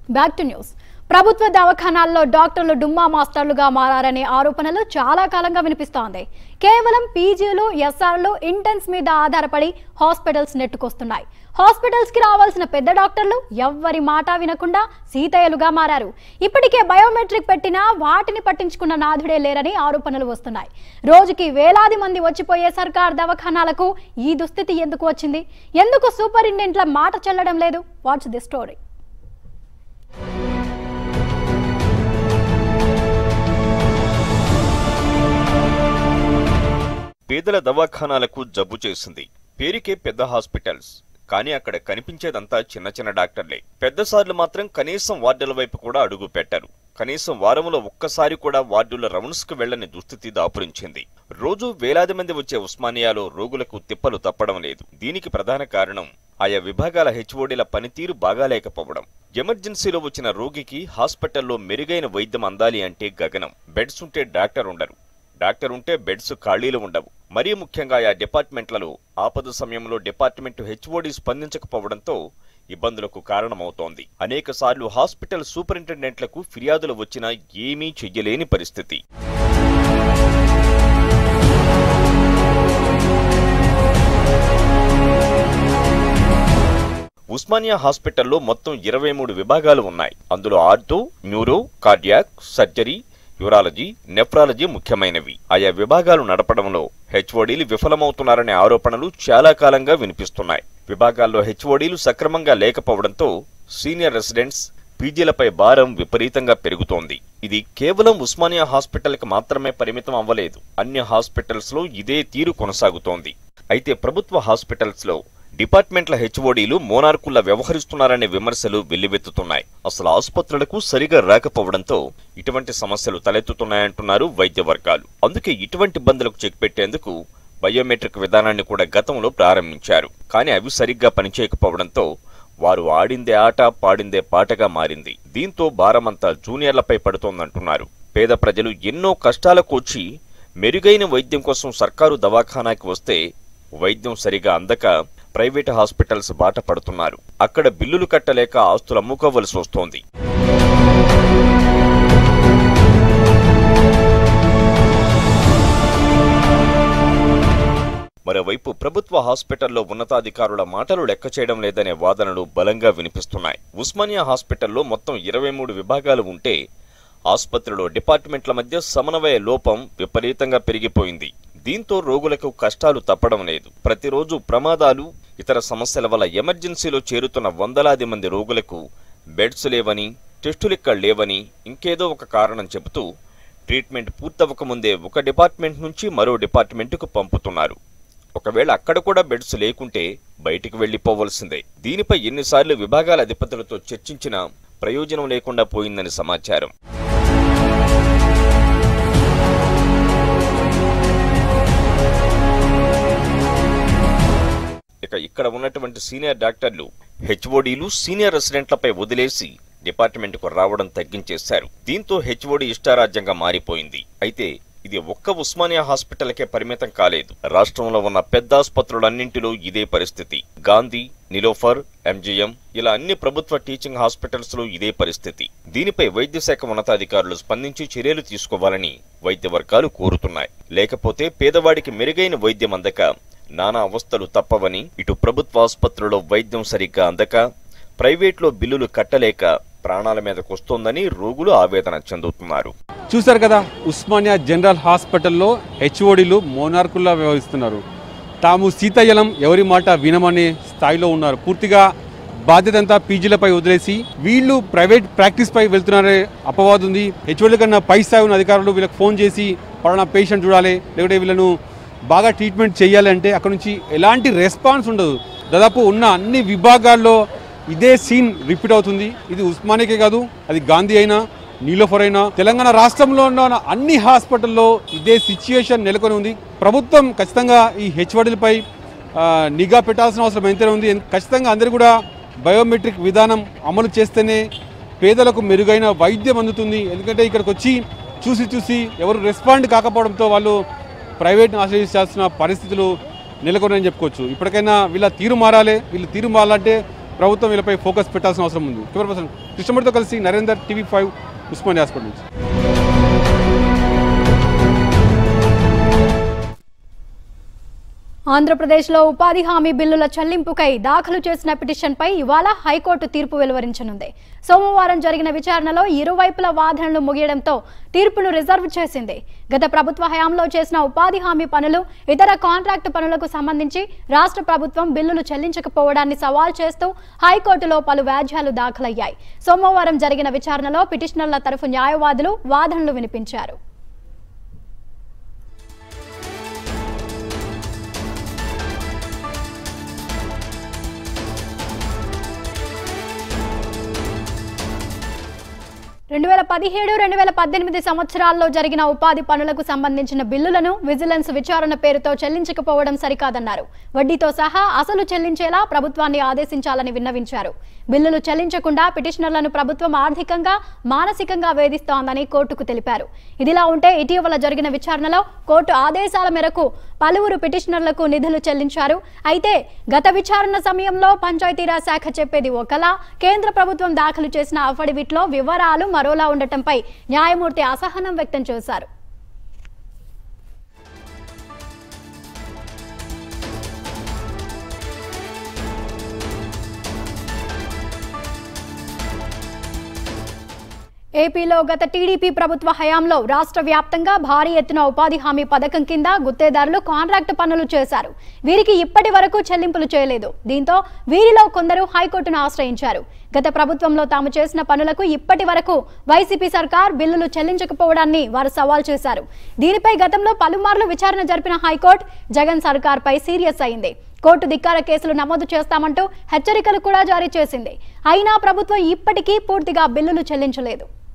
back to news ప్రభుత్వ దవాఖానాల్లో డాక్టర్లు డుమ్మా మాస్టర్లుగా మారారనే ఆరోపణలు చాలా కాలంగా వినిపిస్తోంది కేవలం పీజీలు ఎస్ఆర్లు ఇంటెన్స్ మీద ఆధారపడి హాస్పిటల్స్ నెట్టుకొస్తున్నాయి హాస్పిటల్స్ కి రావాల్సిన పెద్ద డాక్టర్లు ఎవ్వరి మాట వినకుండా సీతయ్యలుగా మారారు ఇప్పటికే బయోమెట్రిక్ పెట్టినా వాటిని పట్టించుకున్న నాథుడే లేరని ఆరోపణలు వస్తున్నాయి రోజుకి వేలాది మంది వచ్చిపోయే సర్కార్ దవాఖానాలకు ఈ దుస్థితి ఎందుకు వచ్చింది ఎందుకు సూపరింటెండెంట్ల మాట చెల్లడం లేదు వాట్స్ ది స్టోరీ పేదల దవాఖానాలకు జబ్బు చేసింది పేరుకే పెద్ద హాస్పిటల్స్ కానీ అక్కడ కనిపించేదంతా చిన్న చిన్న డాక్టర్లే పెద్దసార్లు మాత్రం కనీసం వార్డుల వైపు కూడా అడుగు పెట్టారు కనీసం వారంలో ఒక్కసారి కూడా వార్డుల రౌండ్స్ కు వెళ్లని దుస్థితి దాపురించింది రోజు వేలాది మంది వచ్చే ఉస్మానియాలో రోగులకు తిప్పలు తప్పడం లేదు దీనికి ప్రధాన కారణం ఆయా విభాగాల హెచ్ఓడీల పనితీరు బాగాలేకపోవడం ఎమర్జెన్సీలో వచ్చిన రోగికి హాస్పిటల్లో మెరుగైన వైద్యం అందాలి అంటే గగనం బెడ్స్ ఉంటే డాక్టర్ ఉండరు డాక్టర్ ఉంటే బెడ్స్ ఖాళీలు ఉండవు మరీ ముఖ్యంగా ఆయా డిపార్ట్మెంట్లలో ఆపద సమయంలో డిపార్ట్మెంట్ హెచ్ఓడి స్పందించకపోవడంతో ఇబ్బందులకు కారణమవుతోంది అనేక సార్లు హాస్పిటల్ సూపరింటెండెంట్లకు ఫిర్యాదులు వచ్చినా ఏమీ చెయ్యలేని పరిస్థితి ఉస్మానియా హాస్పిటల్లో మొత్తం ఇరవై మూడు విభాగాలు ఉన్నాయి అందులో ortho neuro cardiac surgery urology nephrology ముఖ్యమైనవి ఆయా విభాగాలు నడపడంలో హెచ్ఓడీలు విఫలమవుతున్నారనే ఆరోపణలు చాలా కాలంగా వినిపిస్తున్నాయి విభాగాల్లో హెచ్ఓడీలు సక్రమంగా లేకపోవడంతో సీనియర్ రెసిడెంట్స్ పీజీలపై భారం విపరీతంగా పెరుగుతోంది ఇది కేవలం ఉస్మానియా హాస్పిటల్కి మాత్రమే పరిమితం అవ్వలేదు అన్ని హాస్పిటల్స్ లో ఇదే తీరు కొనసాగుతోంది అయితే ప్రభుత్వ హాస్పిటల్స్ లో డిపార్ట్మెంట్ల హెచ్ఓడీలు మోనార్కుల్లా వ్యవహరిస్తున్నారనే విమర్శలు వెల్లువెత్తుతున్నాయి అసలు ఆసుపత్రులకు సరిగా రాకపోవడంతో ఇటువంటి సమస్యలు తలెత్తుతున్నాయంటున్నారు వైద్య వర్గాలు అందుకే ఇటువంటి ఇబ్బందులకు చెక్ పెట్టేందుకు బయోమెట్రిక్ విధానాన్ని కూడా గతంలో ప్రారంభించారు కానీ అవి సరిగ్గా పనిచేయకపోవడంతో వారు ఆడిందే ఆట పాడిందే పాటగా మారింది దీంతో భారమంతా జూనియర్లపై పడుతోందంటున్నారు పేద ప్రజలు ఎన్నో కష్టాలకు వచ్చి మెరుగైన వైద్యం కోసం సర్కారు దవాఖానాకి వస్తే వైద్యం సరిగా అందక ప్రైవేటు హాస్పిటల్స్ బాట పడుతున్నారు అక్కడ బిల్లులు కట్టలేక ఆస్తులు అమ్ముకోవలసి వస్తోంది మరోవైపు ప్రభుత్వ హాస్పిటల్లో ఉన్నతాధికారుల మాటలు లెక్క చేయడం లేదనే వాదనలు బలంగా వినిపిస్తున్నాయి ఉస్మానియా హాస్పిటల్లో మొత్తం ఇరవై మూడు విభాగాలు ఉంటే ఆసుపత్రిలో డిపార్ట్మెంట్ల మధ్య సమన్వయ లోపం విపరీతంగా పెరిగిపోయింది దీంతో రోగులకు కష్టాలు తప్పడం లేదు ప్రతిరోజు ప్రమాదాలు ఇతర సమస్యల వల్ల ఎమర్జెన్సీలో చేరుతున్న వందలాది మంది రోగులకు బెడ్స్ లేవని టెస్టులిక్కడ లేవని ఇంకేదో ఒక కారణం చెబుతూ ట్రీట్మెంట్ పూర్తవకముందే ఒక డిపార్ట్మెంట్ నుంచి మరో డిపార్ట్మెంటుకు పంపుతున్నారు ఒకవేళ అక్కడ కూడా బెడ్స్ లేకుంటే బయటికి వెళ్లిపోవలసిందే దీనిపై ఎన్నిసార్లు విభాగాల అధిపతులతో చర్చించినా ప్రయోజనం లేకుండా పోయిందని సమాచారం ఇక ఇక్కడ ఉన్నటువంటి సీనియర్ డాక్టర్లు హెచ్ఓడీలు సీనియర్ రెసిడెంట్లపై వదిలేసి డిపార్ట్మెంట్కు రావడం తగ్గించేశారు దీంతో హెచ్ఓడి ఇష్టారాజ్యంగా మారిపోయింది అయితే ఇది ఒక్క ఉస్మానియా హాస్పిటల్కే పరిమితం కాలేదు రాష్ట్రంలో ఉన్న పెద్ద ఆసుపత్రులన్నింటిలో ఇదే పరిస్థితి గాంధీ నిలోఫర్ ఎంజీఎం ఇలా అన్ని ప్రభుత్వ టీచింగ్ హాస్పిటల్స్ లో ఇదే పరిస్థితి దీనిపై వైద్య శాఖ ఉన్నతాధికారులు స్పందించి చర్యలు తీసుకోవాలని వైద్య వర్గాలు కోరుతున్నాయి లేకపోతే పేదవాడికి మెరుగైన వైద్యం అందక నానా అవస్థలు తప్పవని ఇటు ప్రభుత్వ ఆసుపత్రుల్లో వైద్యం సరిగ్గా అందక ప్రైవేట్లో బిల్లులు కట్టలేక ప్రాణాల మీదకొస్తోందని రోగులు ఆవేదన చెందుతున్నారు చూశారు కదా ఉస్మానియా జనరల్ హాస్పిటల్లో హెచ్ఓడీలు మోనార్కుల్లా వ్యవహరిస్తున్నారు తాము సీతయ్యలం ఎవరి మాట వినమనే స్థాయిలో ఉన్నారు పూర్తిగా బాధ్యత అంతా పీజీలపై వదిలేసి వీళ్ళు ప్రైవేట్ ప్రాక్టీస్ పై వెళ్తున్నారనే అపవాదు ఉంది హెచ్ఓడి కన్నా పై స్థాయి ఉన్న అధికారులు వీళ్ళకి ఫోన్ చేసి పలానా పేషెంట్ చూడాలి లేకుంటే వీళ్ళను బాగా ట్రీట్మెంట్ చేయాలి అంటే అక్కడ నుంచి ఎలాంటి రెస్పాన్స్ ఉండదు దాదాపు ఉన్న అన్ని విభాగాల్లో ఇదే సీన్ రిపీట్ అవుతుంది ఇది ఉస్మానియాకే కాదు అది గాంధీ అయినా నీలోఫర్ అయినా తెలంగాణ రాష్ట్రంలో ఉన్న అన్ని హాస్పిటల్లో ఇదే సిచ్యుయేషన్ నెలకొని ఉంది ప్రభుత్వం ఖచ్చితంగా ఈ హెచ్ఓడిలపై నిఘా పెట్టాల్సిన అవసరం ఎంతైనా ఉంది ఖచ్చితంగా అందరూ కూడా బయోమెట్రిక్ విధానం అమలు చేస్తేనే పేదలకు మెరుగైన వైద్యం అందుతుంది ఎందుకంటే ఇక్కడికి వచ్చి చూసి చూసి ఎవరు రెస్పాండ్ కాకపోవడంతో వాళ్ళు ప్రైవేట్ని ఆశ్రయించాల్సిన పరిస్థితులు నెలకొన్నాయని చెప్పుకోవచ్చు ఇప్పటికైనా వీళ్ళ తీరు మారాలి వీళ్ళు తీరు మారాలంటే ప్రభుత్వం వీళ్ళపై ఫోకస్ పెట్టాల్సిన అవసరం ఉంది కెమెరా పర్సన్ కృష్ణమూర్తితో కలిసి Narender TV five Osmania hospital నుంచి ఆంధ్రప్రదేశ్లో ఉపాధి హామీ బిల్లుల చెల్లింపుకై దాఖలు చేసిన పిటిషన్పై ఇవాళ హైకోర్టు తీర్పు వెలువరించనుంది సోమవారం జరిగిన విచారణలో ఇరువైపుల వాదనలు ముగియడంతో తీర్పును రిజర్వ్ చేసింది గత ప్రభుత్వ హయాంలో చేసిన ఉపాధి హామీ పనులు ఇతర కాంట్రాక్టు పనులకు సంబంధించి రాష్ట్ర ప్రభుత్వం బిల్లులు చెల్లించకపోవడాన్ని సవాల్ చేస్తూ హైకోర్టులో పలు వ్యాజ్యాలు దాఖలయ్యాయి సోమవారం జరిగిన విచారణలో పిటిషనర్ల తరఫు న్యాయవాదులు వాదనలు వినిపించారు రెండు వేల పదిహేడు రెండు వేల పద్దెనిమిది సంవత్సరాల్లో జరిగిన ఉపాధి పనులకు సంబంధించిన బిల్లులను విజిలెన్స్ విచారణ పేరుతో చెల్లించకపోవడం సరికాదన్నారు వడ్డీతో సహా అసలు చెల్లించేలా ప్రభుత్వాన్ని ఆదేశించాలని విన్నవించారు బిల్లులు చెల్లించకుండా పిటిషనర్లను ప్రభుత్వం ఆర్థికంగా మానసికంగా వేధిస్తోందని కోర్టుకు తెలిపారు ఇదిలా ఉంటే ఇటీవల జరిగిన విచారణలో కోర్టు ఆదేశాల మేరకు పలువురు పిటిషనర్లకు నిధులు చెల్లించారు అయితే గత విచారణ సమయంలో పంచాయతీరాజ్ శాఖ చెప్పేది ఒకలా కేంద్ర ప్రభుత్వం దాఖలు చేసిన అఫిడవిట్లో వివరాలు మరోలా ఉండటంపై న్యాయమూర్తి అసహనం వ్యక్తం చేశారు ఏపీలో గత టీడీపీ ప్రభుత్వ హయాంలో రాష్ట్ర వ్యాప్తంగా భారీ ఎత్తున ఉపాధి హామీ పథకం కింద గుత్తేదారులు కాంట్రాక్టు పనులు చేశారు వీరికి ఇప్పటి వరకు చెల్లింపులు చేయలేదు దీంతో వీరిలో కొందరు హైకోర్టును ఆశ్రయించారు గత ప్రభుత్వంలో తాము చేసిన పనులకు ఇప్పటి వరకు వైసీపీ సర్కార్ బిల్లులు చెల్లించకపోవడాన్ని వారు సవాల్ చేశారు దీనిపై గతంలో పలుమార్లు విచారణ జరిపిన హైకోర్టు జగన్ సర్కార్పై సీరియస్ అయింది కోర్టు ధిక్కార కేసులు నమోదు చేస్తామంటూ హెచ్చరికలు కూడా జారీ చేసింది అయినా ప్రభుత్వం ఇప్పటికీ పూర్తిగా బిల్లులు చెల్లించలేదు